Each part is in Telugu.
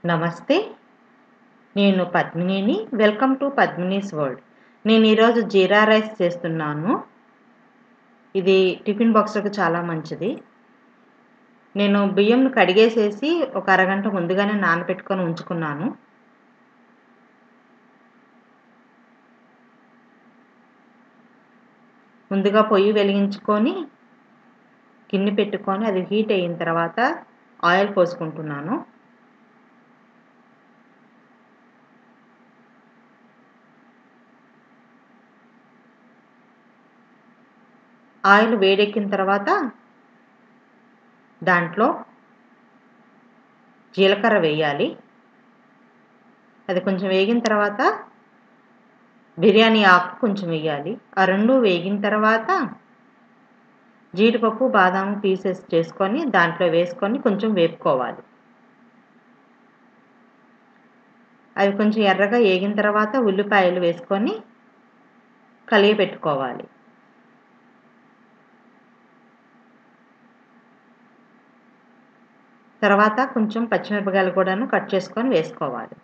నమస్తే నేను పద్మినిని వెల్కమ్ టు పద్మినీస్ వరల్డ్ నేను ఈరోజు జీరా రైస్ చేస్తున్నాను ఇది టిఫిన్ బాక్స్లకు చాలా మంచిది నేను బియ్యంను కడిగేసేసి ఒక అరగంట ముందుగానే నానబెట్టుకొని ఉంచుకున్నాను ముందుగా పొయ్యి వెలిగించుకొని గిన్నె పెట్టుకొని అది హీట్ అయిన తర్వాత ఆయిల్ పోసుకుంటున్నాను ఆయిల్ వేడెక్కిన తర్వాత దాంట్లో జీలకర్ర వేయాలి అది కొంచెం వేగిన తర్వాత బిర్యానీ ఆకు కొంచెం వేయాలి ఆ రెండు వేగిన తర్వాత జీడిపప్పు బాదాం పీసెస్ చేసుకొని దాంట్లో వేసుకొని కొంచెం వేపుకోవాలి అవి కొంచెం ఎర్రగా వేగిన తర్వాత ఉల్లిపాయలు వేసుకొని కలిగి పెట్టుకోవాలి తర్వాత కొంచెం పచ్చిమిరపకాయలు కూడాను కట్ చేసుకొని వేసుకోవాలి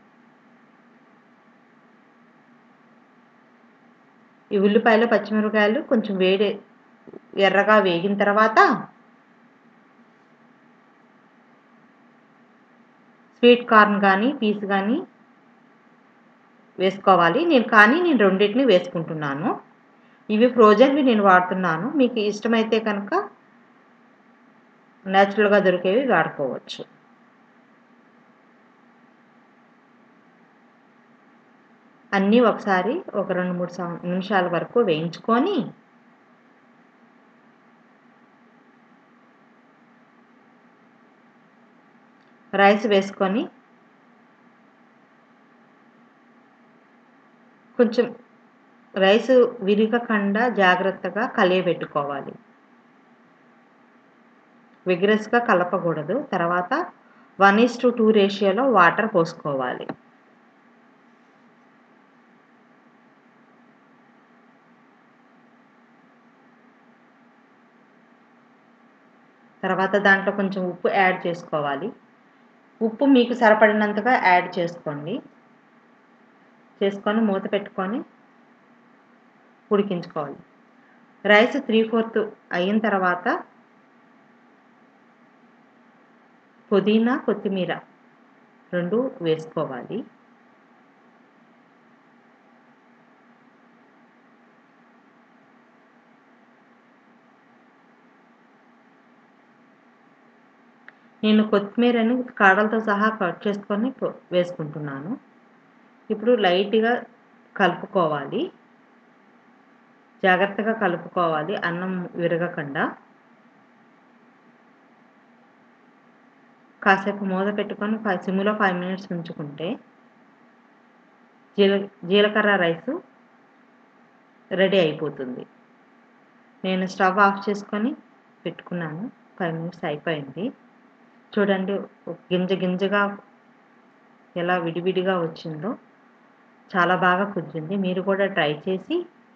ఈ ఉల్లిపాయలు పచ్చిమిరపకాయలు కొంచెం వేడి ఎర్రగా వేగిన తర్వాత స్వీట్ కార్న్ కానీ పీస్ కానీ వేసుకోవాలి నేను కానీ నేను రెండింటిని వేసుకుంటున్నాను ఇవి ఫ్రోజన్వి నేను వాడుతున్నాను మీకు ఇష్టమైతే కనుక న్యాచురల్గా దొరికేవి వాడుకోవచ్చు అన్నీ ఒకసారి ఒక రెండు మూడు నిమిషాల వరకు వేయించుకొని రైస్ వేసుకొని కొంచెం రైస్ విరగకుండా జాగ్రత్తగా కలియబెట్టుకోవాలి విగ్రస్గా కలపకూడదు తర్వాత వన్ ఈస్ టు టూ రేషియోలో వాటర్ పోసుకోవాలి తర్వాత దాంట్లో కొంచెం ఉప్పు యాడ్ చేసుకోవాలి ఉప్పు మీకు సరిపడినంతగా యాడ్ చేసుకోండి చేసుకొని మూత పెట్టుకొని ఉడికించుకోవాలి రైస్ త్రీ ఫోర్త్ అయిన తర్వాత పుదీనా కొత్తిమీర రెండు వేసుకోవాలి నేను కొత్తిమీరని కాడలతో సహా కట్ చేసుకొని వేసుకుంటున్నాను ఇప్పుడు లైట్గా కలుపుకోవాలి జాగ్రత్తగా కలుపుకోవాలి అన్నం విరగకుండా కాసేపు మూత పెట్టుకొని ఫైవ్ సిమ్లో ఫైవ్ మినిట్స్ ఉంచుకుంటే జీల జీలకర్ర రైసు రెడీ అయిపోతుంది నేను స్టవ్ ఆఫ్ చేసుకొని పెట్టుకున్నాను ఫైవ్ మినిట్స్ అయిపోయింది చూడండి గింజ గింజగా ఎలా విడివిడిగా వచ్చిందో చాలా బాగా కుదిరింది మీరు కూడా ట్రై చేసి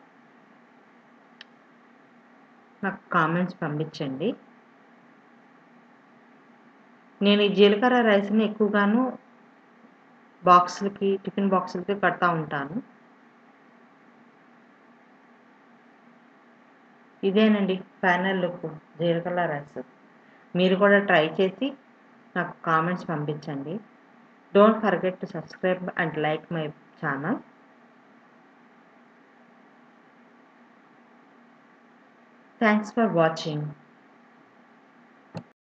నాకు కామెంట్స్ పంపించండి నేను ఈ జీలకర్ర రైస్ని ఎక్కువగాను బాక్సులకి టిఫిన్ బాక్సులకి కడతా ఉంటాను ఇదేనండి ఫైనల్ లుక్ జీలకర్ర రైస్ మీరు కూడా ట్రై చేసి నాకు కామెంట్స్ పంపించండి don't forget to subscribe and like my channel thanks for watching